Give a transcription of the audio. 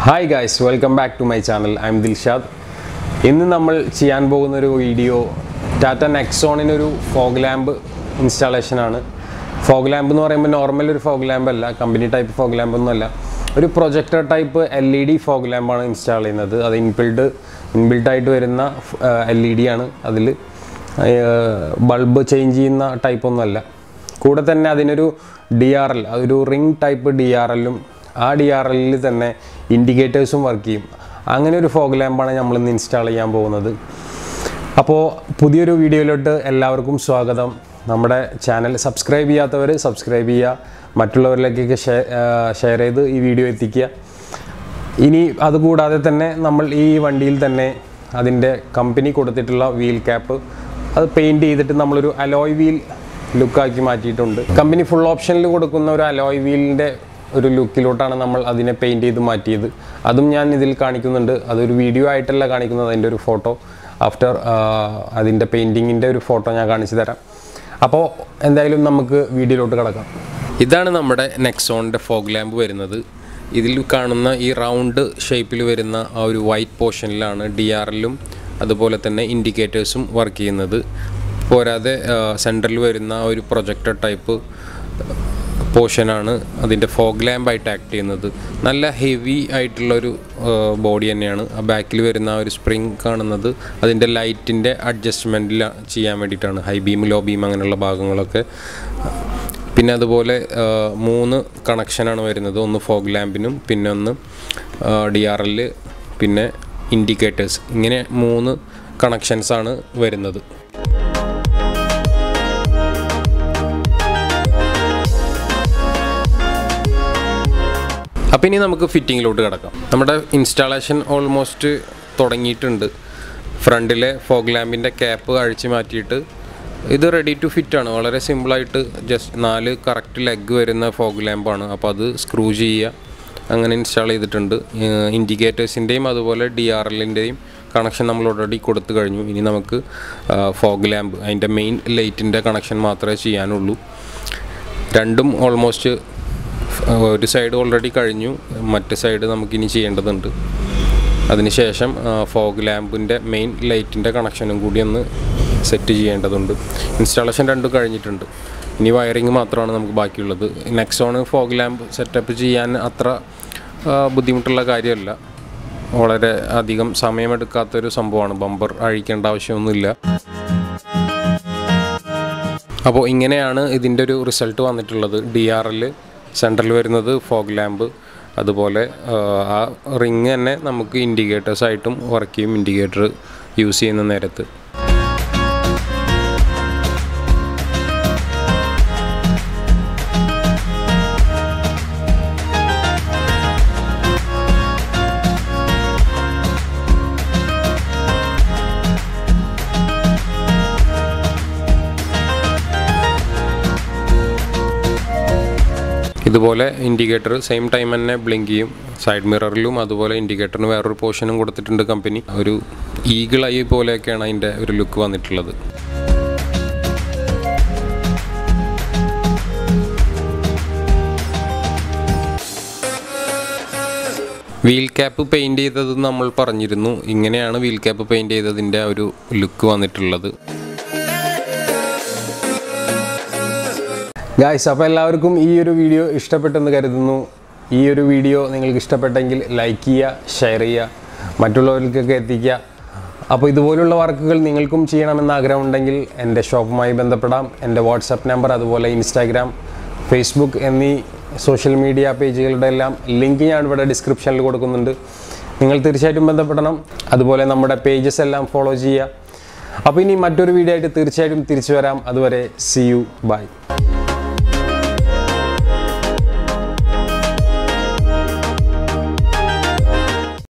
hi guys welcome back to my channel I'm Dilshad ഇന്ന് നമ്മൾ ചെയ്യാൻ പോകുന്ന ഒരു വീഡിയോ ടാറ്റ നെക്സോണിനൊരു ഫോഗ് ലാമ്പ് ഇൻസ്റ്റാളേഷനാണ് ഫോഗ് ലാമ്പ് എന്ന് പറയുമ്പോൾ നോർമൽ ഒരു ഫോഗ് ലാമ്പ് അല്ല കമ്പനി ടൈപ്പ് ഫോഗ് ലാമ്പ് ഒന്നുമല്ല ഒരു projector type L E D fog ലാമ്പാണ് ഇൻസ്റ്റാൾ ചെയ്യുന്നത് അത് ഇൻബിൽഡ് ഇൻബിൽഡ് ആയിട്ട് വരുന്ന എൽ ഇ ഡി ആണ് അതിൽ ബൾബ് ചേഞ്ച് ചെയ്യുന്ന ടൈപ്പ് ഒന്നുമല്ല കൂടെ തന്നെ അതിനൊരു ഡി ആർ എൽ അതൊരു റിംഗ് ടൈപ്പ് ഡി ആർ എല്ലും ആ ഡി ആർ എല്ലിൽ തന്നെ ഇൻഡിക്കേറ്റേഴ്സും വർക്ക് ചെയ്യും അങ്ങനെ ഒരു ഫോഗ് ലാമ്പാണ് നമ്മൾ ഇന്ന് ഇൻസ്റ്റാൾ ചെയ്യാൻ പോകുന്നത് അപ്പോൾ പുതിയൊരു വീഡിയോയിലോട്ട് എല്ലാവർക്കും സ്വാഗതം നമ്മുടെ ചാനൽ സബ്സ്ക്രൈബ് ചെയ്യാത്തവർ സബ്സ്ക്രൈബ് ചെയ്യുക മറ്റുള്ളവരിലേക്കൊക്കെ ഷെയർ ചെയ്ത് ഈ വീഡിയോ എത്തിക്കുക ഇനി അതുകൂടാതെ തന്നെ നമ്മൾ ഈ വണ്ടിയിൽ തന്നെ അതിൻ്റെ കമ്പനി കൊടുത്തിട്ടുള്ള വീൽ ക്യാപ്പ് അത് പെയിൻറ് ചെയ്തിട്ട് നമ്മളൊരു അലോയ് വീൽ ലുക്കാക്കി മാറ്റിയിട്ടുണ്ട് കമ്പനി ഫുൾ ഓപ്ഷനിൽ കൊടുക്കുന്ന ഒരു അലോയ് വീലിൻ്റെ ഒരു ലുക്കിലോട്ടാണ് നമ്മൾ അതിനെ പെയിൻറ് ചെയ്ത് മാറ്റിയത് അതും ഞാൻ ഇതിൽ കാണിക്കുന്നുണ്ട് അതൊരു വീഡിയോ ആയിട്ടല്ല കാണിക്കുന്നത് അതിൻ്റെ ഒരു ഫോട്ടോ ആഫ്റ്റർ അതിൻ്റെ പെയിൻറ്റിങ്ങിൻ്റെ ഒരു ഫോട്ടോ ഞാൻ കാണിച്ചു തരാം അപ്പോൾ എന്തായാലും നമുക്ക് വീഡിയോയിലോട്ട് കിടക്കാം ഇതാണ് നമ്മുടെ നെക്സോണിൻ്റെ ഫോഗ് ലാമ്പ് വരുന്നത് ഇതിൽ കാണുന്ന ഈ റൗണ്ട് ഷേപ്പിൽ വരുന്ന ആ ഒരു വൈറ്റ് പോർഷനിലാണ് ഡി ആർ എല്ലും അതുപോലെ തന്നെ ഇൻഡിക്കേറ്റേഴ്സും വർക്ക് ചെയ്യുന്നത് പോരാതെ സെൻറ്ററിൽ വരുന്ന ആ ഒരു പ്രൊജക്ടർ ടൈപ്പ് പോർഷനാണ് അതിൻ്റെ ഫോഗ് ലാമ്പായിട്ട് ആക്ട് ചെയ്യുന്നത് നല്ല ഹെവി ആയിട്ടുള്ളൊരു ബോഡി തന്നെയാണ് ആ ബാക്കിൽ വരുന്ന ആ ഒരു സ്പ്രിങ് കാണുന്നത് അതിൻ്റെ ലൈറ്റിൻ്റെ അഡ്ജസ്റ്റ്മെൻറ്റിൽ ചെയ്യാൻ വേണ്ടിയിട്ടാണ് ഹൈ ബീം ലോ ബീം അങ്ങനെയുള്ള ഭാഗങ്ങളൊക്കെ പിന്നെ അതുപോലെ ആ, മൂന്ന് കണക്ഷനാണ് വരുന്നത് ഒന്ന് ഫോഗ് ലാമ്പിനും പിന്നെ ഒന്ന് ഡി ആർ എല്ല് പിന്നെ ഇൻഡിക്കേറ്റേഴ്സ് ഇങ്ങനെ മൂന്ന് കണക്ഷൻസാണ് വരുന്നത് അപ്പോൾ ഇനി നമുക്ക് ഫിറ്റിങ്ങിലോട്ട് കിടക്കാം നമ്മുടെ ഇൻസ്റ്റാളേഷൻ ഓൾമോസ്റ്റ് തുടങ്ങിയിട്ടുണ്ട് ഫ്രണ്ടിലെ ഫോഗ് ലാമ്പിൻ്റെ ക്യാപ്പ് അഴിച്ചു മാറ്റിയിട്ട് ഇത് റെഡി ടു ഫിറ്റ് ആണ് വളരെ സിമ്പിളായിട്ട് ജസ്റ്റ് നാല് കറക്റ്റ് ലെഗ് വരുന്ന ഫോഗ് ലാമ്പാണ് അപ്പോൾ അത് സ്ക്രൂ ചെയ്യുക അങ്ങനെ ഇൻസ്റ്റാൾ ചെയ്തിട്ടുണ്ട് ഇൻഡിക്കേറ്റേഴ്സിൻ്റെയും അതുപോലെ ഡി ആർ എല്ലിൻ്റെയും കണക്ഷൻ നമ്മൾ ഓൾറെഡി കൊടുത്തു കഴിഞ്ഞു ഇനി നമുക്ക് ഫോഗ് ലാമ്പ് അതിൻ്റെ മെയിൻ ലൈറ്റിൻ്റെ കണക്ഷൻ മാത്രമേ ചെയ്യാനുള്ളൂ രണ്ടും ഓൾമോസ്റ്റ് ഒരു സൈഡ് ഓൾറെഡി കഴിഞ്ഞു മറ്റേ സൈഡ് നമുക്കിനി ചെയ്യേണ്ടതുണ്ട് അതിനുശേഷം ഫോഗ് ലാമ്പിൻ്റെ മെയിൻ ലൈറ്റിൻ്റെ കണക്ഷനും കൂടി ഒന്ന് സെറ്റ് ചെയ്യേണ്ടതുണ്ട് ഇൻസ്റ്റാളേഷൻ രണ്ടും കഴിഞ്ഞിട്ടുണ്ട് ഇനി വയറിങ് മാത്രമാണ് നമുക്ക് ബാക്കിയുള്ളത് നെക്സോണ് ഫോഗ് ലാമ്പ് സെറ്റപ്പ് ചെയ്യാൻ അത്ര ആ, ബുദ്ധിമുട്ടുള്ള കാര്യമല്ല വളരെ അധികം സമയമെടുക്കാത്തൊരു സംഭവമാണ് ബമ്പർ അഴിക്കേണ്ട ആവശ്യമൊന്നുമില്ല അപ്പോൾ ഇങ്ങനെയാണ് ഇതിൻ്റെ ഒരു റിസൾട്ട് വന്നിട്ടുള്ളത് ഡി ആർ എൽ സെൻട്രൽ വരുന്നത് ഫോഗ് ലാമ്പ് അതുപോലെ ആ, ആ റിങ് തന്നെ നമുക്ക് ഇൻഡിക്കേറ്റേഴ്സ് ആയിട്ടും വർക്ക് ചെയ്യും ഇൻഡിക്കേറ്റർ യൂസ് ചെയ്യുന്ന നേരത്ത് ഇതുപോലെ ഇൻഡിക്കേറ്റർ സെയിം ടൈം തന്നെ ബ്ലിങ്ക് ചെയ്യും സൈഡ് മിററിലും അതുപോലെ ഇൻഡിക്കേറ്ററിന് വേറൊരു പോർഷനും കൊടുത്തിട്ടുണ്ട് കമ്പനി ഒരു ഈഗിൾ ഐ പോലെയൊക്കെയാണ് അതിൻ്റെ ഒരു ലുക്ക് വന്നിട്ടുള്ളത് വീൽ ക്യാപ്പ് പെയിൻറ് ചെയ്തത് നമ്മൾ പറഞ്ഞിരുന്നു ഇങ്ങനെയാണ് വീൽ ക്യാപ്പ് പെയിൻറ് ചെയ്തതിൻ്റെ ആ ഒരു ലുക്ക് വന്നിട്ടുള്ളത് ഗായ്സ് അപ്പോൾ എല്ലാവർക്കും ഈ ഒരു വീഡിയോ ഇഷ്ടപ്പെട്ടെന്ന് കരുതുന്നു ഈ ഒരു വീഡിയോ നിങ്ങൾക്ക് ഇഷ്ടപ്പെട്ടെങ്കിൽ ലൈക്ക് ചെയ്യുക ഷെയർ ചെയ്യുക മറ്റുള്ളവർക്കൊക്കെ എത്തിക്കുക അപ്പോൾ ഇതുപോലുള്ള വർക്കുകൾ നിങ്ങൾക്കും ചെയ്യണമെന്ന് ആഗ്രഹമുണ്ടെങ്കിൽ എൻ്റെ ഷോപ്പുമായി ബന്ധപ്പെടാം എൻ്റെ വാട്സപ്പ് നമ്പർ അതുപോലെ ഇൻസ്റ്റാഗ്രാം ഫേസ്ബുക്ക് എന്നീ സോഷ്യൽ മീഡിയ പേജുകളുടെ എല്ലാം ലിങ്ക് ഞാൻ ഇവിടെ ഡിസ്ക്രിപ്ഷനിൽ കൊടുക്കുന്നുണ്ട് നിങ്ങൾ തീർച്ചയായിട്ടും ബന്ധപ്പെടണം അതുപോലെ നമ്മുടെ പേജസ് എല്ലാം ഫോളോ ചെയ്യുക അപ്പോൾ ഇനി മറ്റൊരു വീഡിയോ ആയിട്ട് തീർച്ചയായിട്ടും തിരിച്ചു വരാം അതുവരെ സി യു ബൈ